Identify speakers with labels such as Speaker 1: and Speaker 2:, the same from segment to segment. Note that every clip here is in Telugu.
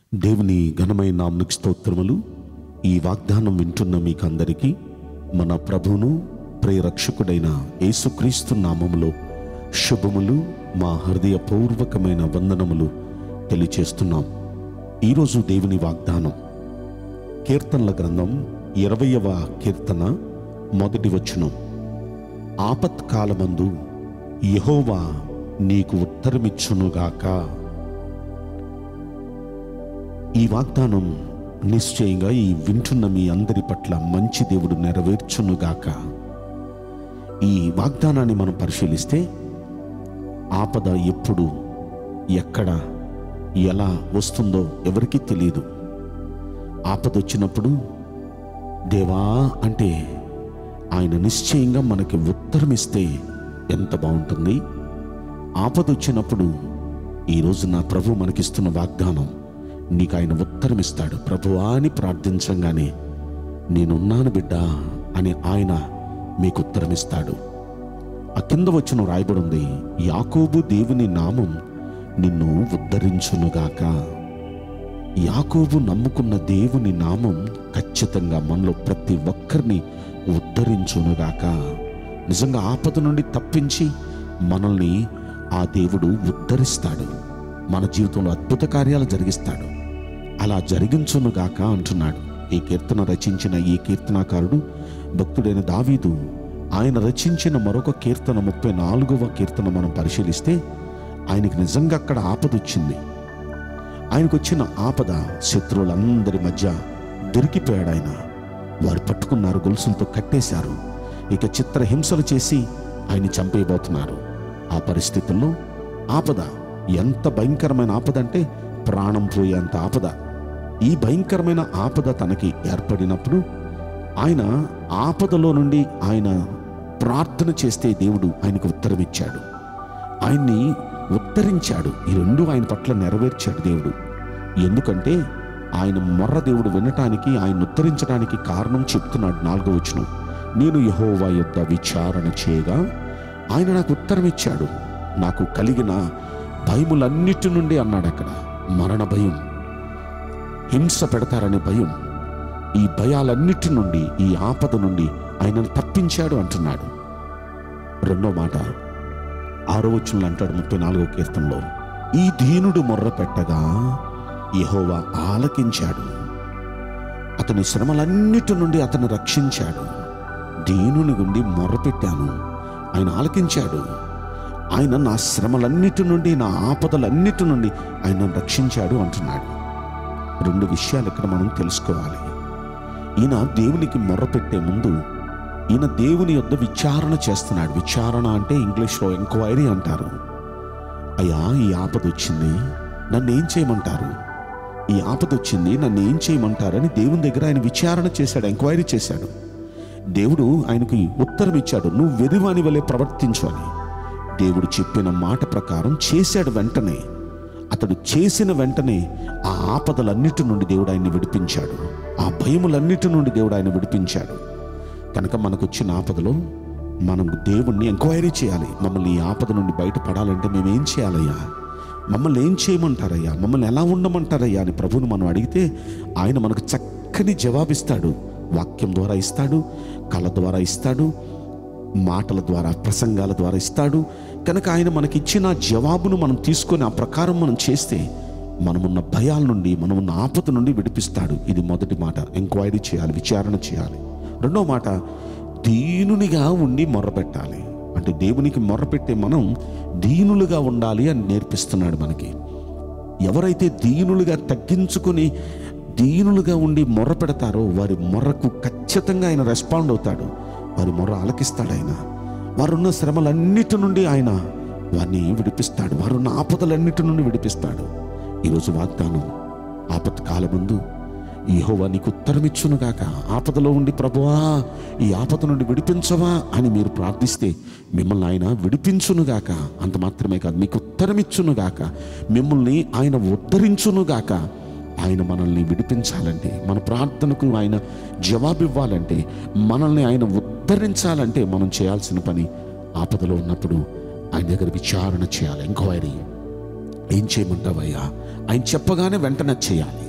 Speaker 1: దేవుని ఘనమైన నామనికి స్తోత్రములు ఈ వాగ్దానం వింటున్న మీకందరికీ మన ప్రభువును ప్రియరక్షకుడైన యేసుక్రీస్తు నామములో శుభములు మా హృదయపూర్వకమైన వందనములు తెలియచేస్తున్నాం ఈరోజు దేవుని వాగ్దానం కీర్తనల గ్రంథం ఇరవయవ కీర్తన మొదటి వచనం ఆపత్కాలమందు యెహోవా నీకు ఉత్తరమిచ్చునుగాక ఈ వాగ్దానం నిశ్చయంగా ఈ వింటున్న మీ అందరి పట్ల మంచి దేవుడు నెరవేర్చునుగాక ఈ వాగ్దానాన్ని మనం పరిశీలిస్తే ఆపద ఎప్పుడు ఎక్కడ ఎలా వస్తుందో ఎవరికీ తెలియదు ఆపద వచ్చినప్పుడు దేవా అంటే ఆయన నిశ్చయంగా మనకి ఉత్తరం ఇస్తే ఎంత బాగుంటుంది ఆపద వచ్చినప్పుడు ఈరోజు నా ప్రభు మనకిస్తున్న వాగ్దానం నీకు ఆయన ఉత్తరం ఇస్తాడు ప్రభువా అని ప్రార్థించంగానే నేనున్నాను బిడ్డ అని ఆయన మీకు ఉత్తరం ఇస్తాడు ఆ కింద వచ్చిన రాయబడి ఉంది యాకోబు దేవుని నామం నిన్ను ఉద్ధరించునుగాక యాకోబు నమ్ముకున్న దేవుని నామం ఖచ్చితంగా మనలో ప్రతి ఒక్కరిని ఉద్ధరించునుగాక నిజంగా ఆపద నుండి తప్పించి మనల్ని ఆ దేవుడు ఉద్ధరిస్తాడు మన జీవితంలో అద్భుత కార్యాలు జరిగిస్తాడు అలా జరిగించునుగాక అంటున్నాడు ఈ కీర్తన రచించిన ఈ కీర్తనాకారుడు భక్తుడైన దావీదు ఆయన రచించిన మరొక కీర్తన ముప్పై నాలుగవ కీర్తన మనం పరిశీలిస్తే ఆయనకి నిజంగా అక్కడ ఆపద వచ్చింది ఆయనకు వచ్చిన ఆపద శత్రువులందరి మధ్య దొరికిపోయాడు ఆయన వారు పట్టుకున్నారు గొలుసులతో కట్టేశారు ఇక చిత్రహింసలు చేసి ఆయన చంపేయబోతున్నారు ఆ పరిస్థితుల్లో ఆపద ఎంత భయంకరమైన ఆపద అంటే ప్రాణం పోయేంత ఆపద ఈ భయంకరమైన ఆపద తనకి ఏర్పడినప్పుడు ఆయన ఆపదలో నుండి ఆయన ప్రార్థన చేస్తే దేవుడు ఆయనకు ఉత్తరం ఇచ్చాడు ఆయన్ని ఉత్తరించాడు ఈ రెండు ఆయన పట్ల నెరవేర్చాడు దేవుడు ఎందుకంటే ఆయన మొర్ర దేవుడు వినటానికి ఆయన ఉత్తరించడానికి కారణం చెప్తున్నాడు నాలుగో వచనం నేను యహోవా యొద్ద విచారణ చేయగా ఆయన నాకు ఉత్తరం ఇచ్చాడు నాకు కలిగిన భయములన్నిటి నుండి అన్నాడు అక్కడ మరణ భయం హింస పెడతారనే భయం ఈ భయాలన్నిటి నుండి ఈ ఆపద నుండి ఆయనను తప్పించాడు అంటున్నాడు రెండో మాట ఆరో వచనంలో అంటాడు ముప్పై నాలుగో కీర్తనలో ఈ దీనుడు మొర్ర పెట్టగా యెహోవా ఆలకించాడు అతని శ్రమలన్నిటి నుండి అతను రక్షించాడు దీనుని గుండి మొర్రపెట్టాను ఆయన ఆలకించాడు ఆయన నా శ్రమలన్నిటి నుండి నా ఆపదలన్నిటి నుండి ఆయన రక్షించాడు అంటున్నాడు రెండు విషయాలు ఇక్కడ మనం తెలుసుకోవాలి ఈయన దేవునికి మొర్రపెట్టే ముందు ఈయన దేవుని యొద్ద విచారణ చేస్తున్నాడు విచారణ అంటే ఇంగ్లీష్లో ఎంక్వైరీ అంటారు అయ్యా ఈ ఆపద వచ్చింది నన్ను ఏం చేయమంటారు ఈ ఆపద వచ్చింది నన్ను ఏం చేయమంటారని దేవుని దగ్గర ఆయన విచారణ చేశాడు ఎంక్వైరీ చేశాడు దేవుడు ఆయనకి ఉత్తరం ఇచ్చాడు నువ్వు వెరివాని వలె ప్రవర్తించు అని దేవుడు చెప్పిన మాట ప్రకారం చేశాడు వెంటనే అతడు చేసిన వెంటనే ఆ ఆపదలన్నిటి నుండి దేవుడు ఆయన్ని విడిపించాడు ఆ భయములన్నిటి నుండి దేవుడు ఆయన విడిపించాడు కనుక మనకు వచ్చిన ఆపదలో మనం దేవుణ్ణి ఎంక్వైరీ చేయాలి మమ్మల్ని ఈ ఆపద నుండి బయటపడాలంటే మేము ఏం చేయాలయ్యా మమ్మల్ని ఏం చేయమంటారయ్యా మమ్మల్ని ఎలా ఉండమంటారయ్యా అని ప్రభువుని మనం అడిగితే ఆయన మనకు చక్కని జవాబిస్తాడు వాక్యం ద్వారా ఇస్తాడు కళ ద్వారా ఇస్తాడు మాటల ద్వారా ప్రసంగాల ద్వారా ఇస్తాడు కనుక ఆయన మనకిచ్చిన జవాబును మనం తీసుకొని ఆ ప్రకారం మనం చేస్తే మనమున్న భయాల నుండి మనమున్న ఆపద నుండి విడిపిస్తాడు ఇది మొదటి మాట ఎంక్వైరీ చేయాలి విచారణ చేయాలి రెండో మాట దీనునిగా ఉండి మొర్రపెట్టాలి అంటే దేవునికి మొర్రపెట్టే మనం దీనులుగా ఉండాలి అని నేర్పిస్తున్నాడు మనకి ఎవరైతే దీనులుగా తగ్గించుకొని దీనులుగా ఉండి మొర్ర పెడతారో వారి మొర్రకు ఖచ్చితంగా ఆయన రెస్పాండ్ అవుతాడు వారి మొర్ర ఆలకిస్తాడు ఆయన వారున్న శ్రమలన్నిటి నుండి ఆయన వారిని విడిపిస్తాడు వారున్న ఆపదలన్నిటి నుండి విడిపిస్తాడు ఈరోజు వాగ్దానం ఆపత్ కాలముందు యెహోవా నీకు ఉత్తరమిచ్చునుగాక ఆపదలో ఉండి ప్రభువా ఈ ఆపద నుండి విడిపించవా అని మీరు ప్రార్థిస్తే మిమ్మల్ని ఆయన విడిపించునుగాక అంత మాత్రమే కాదు మీకు ఉత్తరమిచ్చునుగాక మిమ్మల్ని ఆయన ఉద్ధరించునుగాక ఆయన మనల్ని విడిపించాలంటే మన ప్రార్థనకు ఆయన జవాబివ్వాలంటే మనల్ని ఆయన ఉద్ధరించాలంటే మనం చేయాల్సిన పని ఆపదలో ఉన్నప్పుడు ఆయన దగ్గర విచారణ చేయాలి ఎంక్వైరీ ఏం చేయమంటావయ్యా ఆయన చెప్పగానే వెంటనే చేయాలి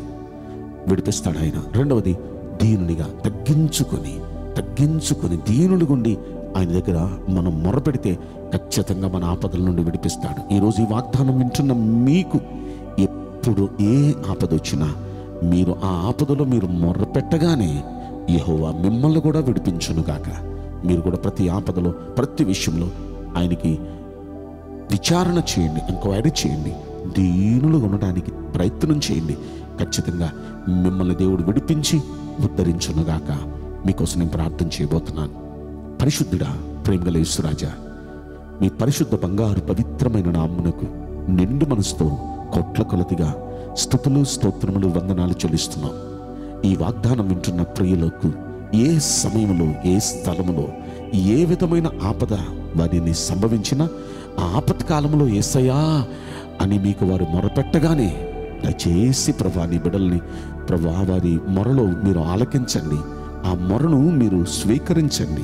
Speaker 1: విడిపిస్తాడు ఆయన రెండవది దీనునిగా తగ్గించుకొని తగ్గించుకొని దీనుడి గుండి ఆయన దగ్గర మనం మొరపెడితే ఖచ్చితంగా మన ఆపదల నుండి విడిపిస్తాడు ఈరోజు ఈ వాగ్దానం వింటున్న మీకు ఎప్పుడు ఏ ఆపద వచ్చినా మీరు ఆ ఆపదలో మీరు మొర్రపెట్టగానే యెహోవా మిమ్మల్ని కూడా విడిపించునుగాక మీరు కూడా ప్రతి ఆపదలో ప్రతి విషయంలో ఆయనకి విచారణ చేయండి ఎంక్వైరీ చేయండి దీనులుగా ఉండడానికి ప్రయత్నం చేయండి ఖచ్చితంగా మిమ్మల్ని దేవుడు విడిపించి ఉద్ధరించునుగాక మీకోసం నేను ప్రార్థన చేయబోతున్నాను పరిశుద్ధుడా ప్రేమగల యేసురాజా మీ పరిశుద్ధ బంగారు పవిత్రమైన నామ్మునకు నిండు మనసుతో కొట్ల కొలతిగా స్థుతులు స్తోత్రములు వందనాలు చెల్లిస్తున్నాం ఈ వాగ్దానం వింటున్న ప్రియులకు ఏ సమయంలో ఏ స్థలములో ఏ విధమైన ఆపద వారిని సంభవించినా ఆ ఆపత్కాలంలో ఏసయ్యా అని మీకు వారు మొరపెట్టగానే దయచేసి ప్రభా నీ బిడల్ని ప్రభా వారి మొరలో మీరు ఆలకించండి ఆ మొరను మీరు స్వీకరించండి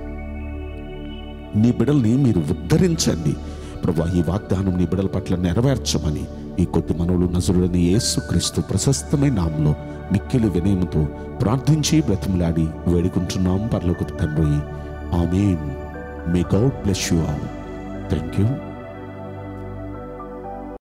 Speaker 1: నీ బిడల్ని మీరు ఉద్ధరించండి ప్రభా ఈ వాగ్దానం నీ బిడల పట్ల నెరవేర్చమని ఈ కొద్ది మనవులు నజరుడని యేసుక్రీస్తు ప్రశస్తమైన నామంలో మిక్కిలి వినయముతో ప్రార్థించి బ్రతిమలాడి వేడుకుంటున్నాం పర్లోక తండ్రి amen may God bless you all thank you